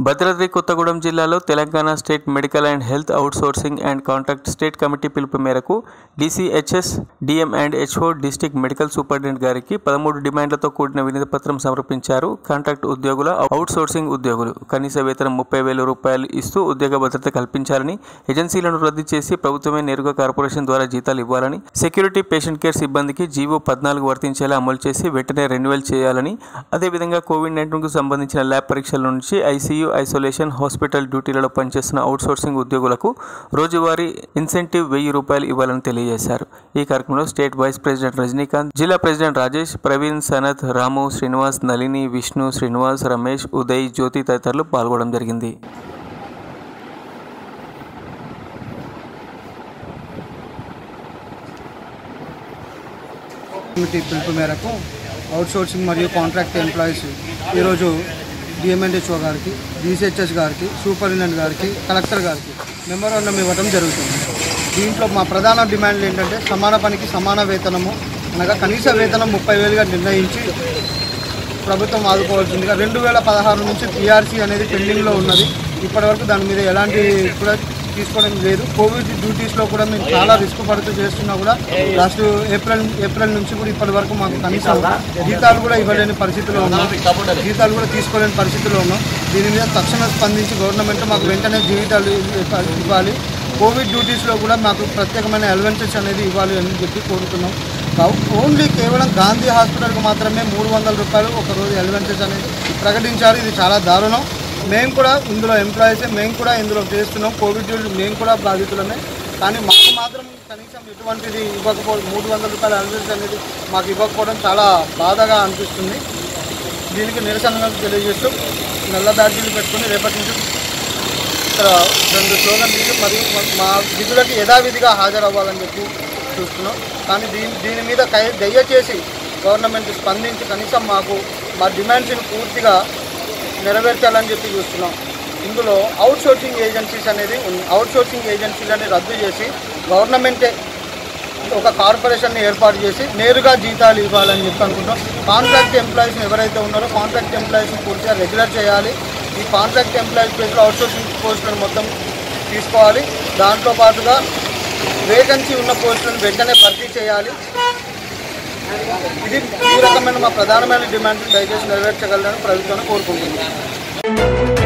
భద్రాద్రి కొత్తగూడెం జిల్లాలో Telangana state medical and health outsourcing and contract state committee పిలుపు మేరకు DCHS DM and HO district medical superintendent గారికి పదమూడు డిమాండ్లతో కూడిన వినతి పత్రం సమర్పించారు కాంట్రాక్ట్ ఉద్యోగుల అవుట్సోర్సింగ్ ఉద్యోగులు కనీస వేతనం ముప్పై వేల రూపాయలు ఇస్తూ ఉద్యోగ భద్రత కల్పించాలని ఏజెన్సీలను రద్దు చేసి ప్రభుత్వమే నేరుగా కార్పొరేషన్ ద్వారా జీతాలు ఇవ్వాలని సెక్యూరిటీ పేషెంట్ కేర్ సిబ్బందికి జీవో పద్నాలుగు వర్తించేలా అమలు చేసి వెంటనే రెన్యువల్ చేయాలని అదేవిధంగా కోవిడ్ నైన్టీన్కు సంబంధించిన ల్యాబ్ పరీక్షల నుంచి ఐసీయూ ఐసోలేషన్ హాస్పిటల్ డ్యూటీలలో పనిచేస్తున్న అవుట్సోర్సింగ్ ఉద్యోగులకు రోజువారీ ఇన్సెంటివ్ వెయ్యి రూపాయలు ఇవ్వాలని తెలియజేశారు ఈ కార్యక్రమంలో స్టేట్ వైస్ ప్రెసిడెంట్ రజనీకాంత్ జిల్లా ప్రెసిడెంట్ రాజేష్ ప్రవీణ్ సనత్ రాము శ్రీనివాస్ నళిని విష్ణు శ్రీనివాస్ రమేష్ ఉదయ్ జ్యోతి తదితరులు పాల్గొనడం జరిగింది కమిటీ పిలుపు మేరకు అవుట్సోర్సింగ్ మరియు కాంట్రాక్ట్ ఎంప్లాయీస్ ఈరోజు డిఎంఎన్హెచ్ఓ గారికి డిసిహెచ్ఎస్ గారికి సూపరింటెండెంట్ గారికి కలెక్టర్ గారికి మెమోరాండం ఇవ్వడం జరుగుతుంది దీంట్లో మా ప్రధాన డిమాండ్లు ఏంటంటే సమాన పనికి సమాన వేతనము అనగా కనీస వేతనం ముప్పై వేలుగా నిర్ణయించి ప్రభుత్వం ఆదుకోవాల్సిందిగా రెండు వేల పదహారు నుంచి పిఆర్సీ అనేది పెండింగ్లో ఉన్నది ఇప్పటివరకు దాని మీద ఎలాంటి కూడా తీసుకోవడం లేదు కోవిడ్ డ్యూటీస్లో కూడా మేము చాలా రిస్క్ పడుతూ చేస్తున్నా కూడా లాస్ట్ ఏప్రిల్ ఏప్రిల్ నుంచి కూడా ఇప్పటి వరకు మాకు కనీసం జీతాలు కూడా ఇవ్వలేని పరిస్థితిలో ఉన్నాం జీతాలు కూడా తీసుకోలేని పరిస్థితిలో ఉన్నాం దీని మీద తక్షణ స్పందించి గవర్నమెంట్ మాకు వెంటనే జీవితాలు ఇవ్వాలి కోవిడ్ డ్యూటీస్లో కూడా మాకు ప్రత్యేకమైన అలవెన్సెస్ అనేది ఇవ్వాలి అని చెప్పి కోరుతున్నాం కావు- ఓన్లీ కేవలం గాంధీ హాస్పిటల్కి మాత్రమే మూడు వందల రూపాయలు ఒక రోజు అలవెన్సెస్ అనేది ప్రకటించారు ఇది చాలా దారుణం మేము కూడా ఇందులో ఎంప్లాయీసే మేము కూడా ఇందులో చేస్తున్నాం కోవిడ్ డ్యూటీ మేము కూడా బాధితులమే కానీ మాకు మాత్రం కనీసం ఎటువంటిది ఇవ్వకపోవడం మూడు వందల రూపాయల అలవెన్స్ అనేది మాకు ఇవ్వకపోవడం చాలా బాధగా అనిపిస్తుంది దీనికి నిరసనగా తెలియజేస్తూ నల్ల బ్యాడ్జీలు పెట్టుకుని రేపటి నుంచి ఇక్కడ రెండు స్లోగన్ ఇచ్చి మరియు మా విధులకి యథావిధిగా హాజరవ్వాలని చెప్పి చూస్తున్నాం కానీ దీని దీని మీద కై- దయచేసి గవర్నమెంట్ స్పందించి కనీసం మాకు మా డిమాండ్స్ని పూర్తిగా నెరవేర్చాలని చెప్పి చూస్తున్నాం ఇందులో అవుట్ సోర్సింగ్ ఏజెన్సీస్ అనేది ఉంది అవుట్ సోర్సింగ్ ఏజెన్సీలని రద్దు చేసి గవర్నమెంటే ఒక కార్పొరేషన్ని ఏర్పాటు చేసి నేరుగా జీతాలు ఇవ్వాలని చెప్పి అనుకుంటాం కాంట్రాక్ట్ ఎంప్లాయీస్ ఎవరైతే ఉన్నారో కాంట్రాక్ట్ ఎంప్లాయీస్ని పూర్తిగా రెగ్యులర్ చేయాలి ఈ కాంట్రాక్ట్ ఎంప్లాయీస్ ప్లేస్లో అవుట్సోర్సింగ్ పోస్టులను మొత్తం తీసుకోవాలి దాంట్లో పాటుగా వేకెన్సీ ఉన్న పోస్టులను వెంటనే భర్తీ చేయాలి ఇది ఈ రకమైన మా ప్రధానమైన డిమాండ్లు దయచేసి నెరవేర్చగలరని ప్రభుత్వాన్ని కోరుకుంటున్నాను